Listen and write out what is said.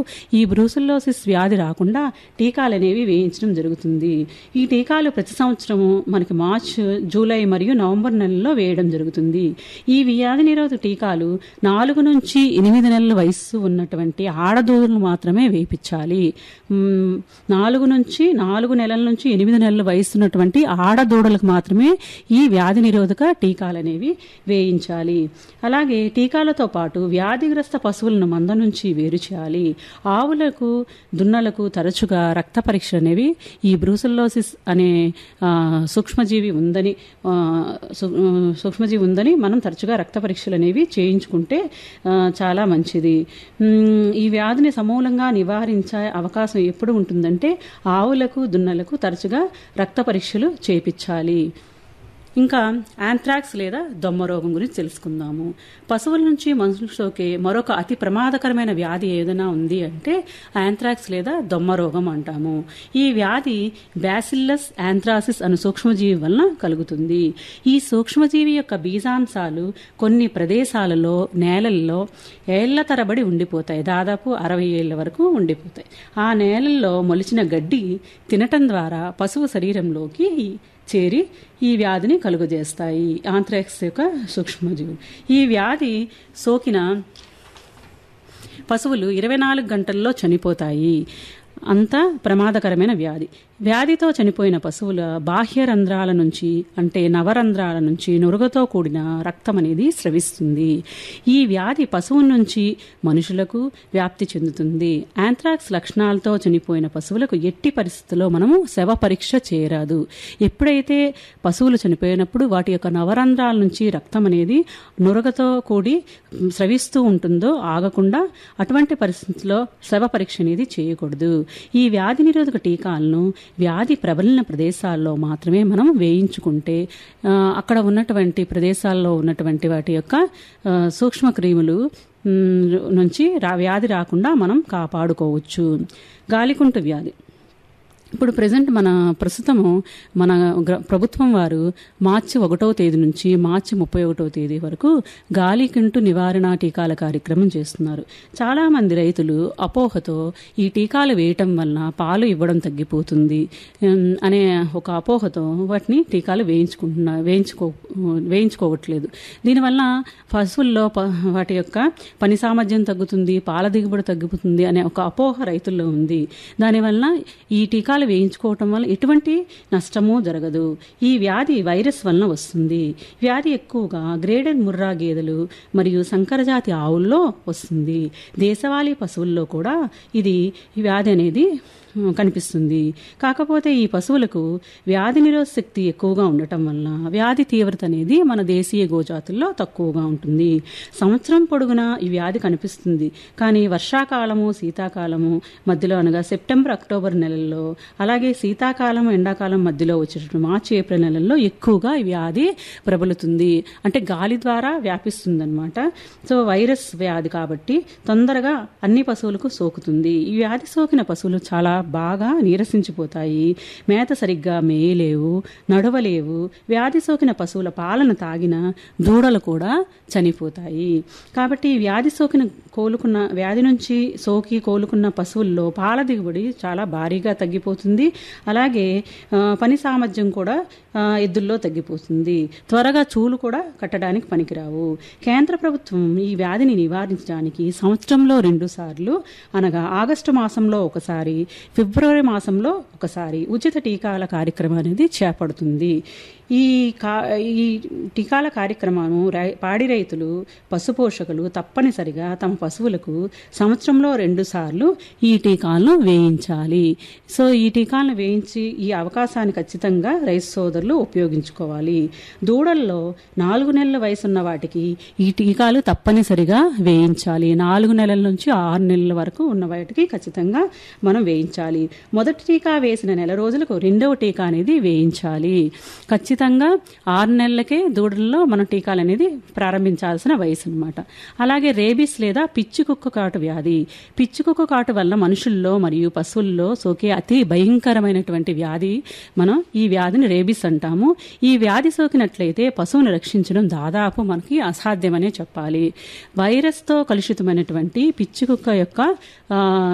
ఈ బ్రూసిల్లోసిస్ వ్యాధి రాకుండా టీకాలు అనేవి వేయించడం జరుగుతుంది ఈ టీకాలు ప్రతి సంవత్సరము మనకి మార్చ్ జూలై మరియు నవంబర్ నెలలో వేయడం జరుగుతుంది ఈ వ్యాధి నిరోధక టీకాలు నాలుగు నుంచి ఎనిమిది నెలల వయస్సు ఉన్నటువంటి ఆడదూడలు మాత్రమే వేయించాలి మ్, నాలుగు నుంచి నాలుగు నెలల నుంచి ఎనిమిది నెలల వయస్సు ఉన్నటువంటి ఆడదూడలకు మాత్రమే ఈ వ్యాధి నిరోధక టీకాలు అనేవి వేయించాలి అలాగే టీకాలతో పాటు వ్యాధిగ్రస్త పశువులను మంద నుంచి వేరు చేయాలి ఆవులకు దున్నలకు తరచుగా రక్త పరీక్ష అనేవి ఈ బ్రూసెల్లోసిస్ అనే ఆ, సూక్ష్మజీవి ఉందని ఆ, సు- ఆ, సూక్ష్మజీవి ఉందని మనం తరచుగా రక్త పరీక్షలు అనేవి చేయించుకుంటే ఆ, చాలా మంచిది మ్, ఈ వ్యాధిని సమూలంగా నివారించే అవకాశం ఎప్పుడు ఉంటుందంటే ఆవులకు దున్నలకు తరచుగా రక్త పరీక్షలు చేపించాలి ఇంకా యాంథ్రాక్స్ లేదా దొమ్మ రోగం గురించి తెలుసుకుందాము పశువుల నుంచి మనుషులు సోకే మరొక అతి ప్రమాదకరమైన వ్యాధి ఏదైనా ఉంది అంటే యాంథ్రాక్స్ లేదా దొమ్మ రోగం అంటాము ఈ వ్యాధి బ్యాసిల్లస్ యాంథ్రాసిస్ అను సూక్ష్మజీవి వలన కలుగుతుంది ఈ సూక్ష్మజీవి యొక్క బీజాంశాలు కొన్ని ప్రదేశాలలో నేలల్లో ఏళ్ల తరబడి ఉండిపోతాయి దాదాపు అరవై ఏళ్ల వరకు ఉండిపోతాయి ఆ నేలల్లో మొలిచిన గడ్డి తినటం ద్వారా పశువు శరీరంలోకి చేరి ఈ వ్యాధిని కలుగజేస్తాయి ఆంథ్రాక్స్ యొక్క సూక్ష్మజీవులు ఈ వ్యాధి సోకిన పశువులు ఇరవై నాలుగు గంటల్లో చనిపోతాయి అంత ప్రమాదకరమైన వ్యాధి వ్యాధితో చనిపోయిన పశువుల బాహ్య రంధ్రాల నుంచి అంటే నవరంధ్రాల నుంచి నురగతో కూడిన రక్తం అనేది స్రవిస్తుంది ఈ వ్యాధి పశువు నుంచి మనుషులకు వ్యాప్తి చెందుతుంది యాంథ్రాక్స్ లక్షణాలతో చనిపోయిన పశువులకు ఎట్టి పరిస్థితుల్లో మనము శవ పరీక్ష చేయరాదు ఎప్పుడైతే పశువులు చనిపోయినప్పుడు వాటి యొక్క నవరంధ్రాల నుంచి రక్తం అనేది నురగతో కూడి స్రవిస్తూ ఉంటుందో ఆగకుండా అటువంటి పరిస్థితుల్లో శవ పరీక్ష అనేది చేయకూడదు ఈ వ్యాధి నిరోధక టీకాలను వ్యాధి ప్రబలిన ప్రదేశాల్లో మాత్రమే మనం వేయించుకుంటే ఆ, అక్కడ ఉన్నటువంటి ప్రదేశాల్లో ఉన్నటువంటి వాటి యొక్క ఆ, సూక్ష్మ క్రిములు మ్, నుంచి రా వ్యాధి రాకుండా మనం కాపాడుకోవచ్చు గాలికుంటు వ్యాధి ఇప్పుడు ప్రజెంట్ మన ప్రస్తుతము మన గ్ర- ప్రభుత్వం వారు మార్చి ఒకటో తేదీ నుంచి మార్చి ముప్పై ఒకటో తేదీ వరకు గాలికింటు నివారణ టీకాల కార్యక్రమం చేస్తున్నారు చాలా మంది రైతులు అపోహతో ఈ టీకాలు వేయటం వలన పాలు ఇవ్వడం తగ్గిపోతుంది ఉమ్, అనే ఒక అపోహతో వాటిని టీకాలు వేయించుకుంటున్నా వేయించుకో వేయించుకోవట్లేదు దీనివల్ల పశువుల్లో ప- వాటి యొక్క పని సామర్థ్యం తగ్గుతుంది పాల దిగుబడి తగ్గిపోతుంది అనే ఒక అపోహ రైతుల్లో ఉంది దానివల్ల ఈ టీకాలు వేయించుకోవటం వల్ల ఎటువంటి నష్టము జరగదు ఈ వ్యాధి వైరస్ వలన వస్తుంది వ్యాధి ఎక్కువగా గ్రేడెడ్ ముర్రా గేదెలు మరియు సంకరజాతి ఆవుల్లో వస్తుంది దేశవాళీ పశువుల్లో కూడా ఇది ఈ వ్యాధి అనేది ఉమ్, కనిపిస్తుంది కాకపోతే ఈ పశువులకు వ్యాధి నిరోధ శక్తి ఎక్కువగా ఉండటం వలన వ్యాధి తీవ్రత అనేది మన దేశీయ గోజాతుల్లో తక్కువగా ఉంటుంది సంవత్సరం పొడుగునా ఈ వ్యాధి కనిపిస్తుంది కానీ వర్షాకాలము శీతాకాలము మధ్యలో అనగా సెప్టెంబర్ అక్టోబర్ నెలల్లో అలాగే శీతాకాలం ఎండాకాలం మధ్యలో వచ్చేటటువంటి మార్చి ఏప్రిల్ నెలల్లో ఎక్కువగా ఈ వ్యాధి ప్రబలుతుంది అంటే గాలి ద్వారా వ్యాపిస్తుంది అనమాట సో వైరస్ వ్యాధి కాబట్టి తొందరగా అన్ని పశువులకు సోకుతుంది ఈ వ్యాధి సోకిన పశువులు చాలా బాగా నీరసించిపోతాయి మేత సరిగ్గా మేయలేవు నడవలేవు వ్యాధి సోకిన పశువుల పాలన తాగిన దూడలు కూడా చనిపోతాయి కాబట్టి ఈ వ్యాధి సోకిన కోలుకున్న వ్యాధి నుంచి సోకి కోలుకున్న పశువుల్లో పాల దిగుబడి చాలా భారీగా తగ్గిపోతుంది అలాగే ఆ, పని సామర్థ్యం కూడా ఆ, ఎద్దుల్లో తగ్గిపోతుంది త్వరగా చూలు కూడా కట్టడానికి పనికిరావు కేంద్ర ప్రభుత్వం ఈ వ్యాధిని నివారించడానికి సంవత్సరంలో రెండు సార్లు అనగా ఆగస్టు మాసంలో ఒకసారి ఫిబ్రవరి మాసంలో ఒకసారి ఉచిత టీకాల కార్యక్రమం అనేది చేపడుతుంది ఈ కా ఈ టీకాల కార్యక్రమము రై పాడి రైతులు పశుపోషకులు తప్పనిసరిగా తమ పశువులకు సంవత్సరంలో రెండు సార్లు ఈ టీకాలను వేయించాలి సో ఈ టీకాలను వేయించి ఈ అవకాశాన్ని ఖచ్చితంగా రైతు సోదరులు ఉపయోగించుకోవాలి దూడల్లో నాలుగు నెలల వయసున్న వాటికి ఈ టీకాలు తప్పనిసరిగా వేయించాలి నాలుగు నెలల నుంచి ఆరు నెలల వరకు ఉన్న వాటికి ఖచ్చితంగా మనం వేయించాలి మొదటి టీకా వేసిన నెల రోజులకు రెండవ టీకా అనేది వేయించాలి ఖచ్చితంగా ఆరు నెలలకే దూడల్లో మనం టీకాలు అనేది ప్రారంభించాల్సిన వయసు అనమాట అలాగే రేబిస్ లేదా పిచ్చి కుక్క కాటు వ్యాధి పిచ్చి కుక్క కాటు వల్ల మనుషుల్లో మరియు పశువుల్లో సోకే అతి భయంకరమైనటువంటి వ్యాధి మనం ఈ వ్యాధిని రేబిస్ అంటాము ఈ వ్యాధి సోకినట్లయితే పశువును రక్షించడం దాదాపు మనకి అసాధ్యమనే చెప్పాలి వైరస్తో కలుషితమైనటువంటి పిచ్చి కుక్క యొక్క ఆ,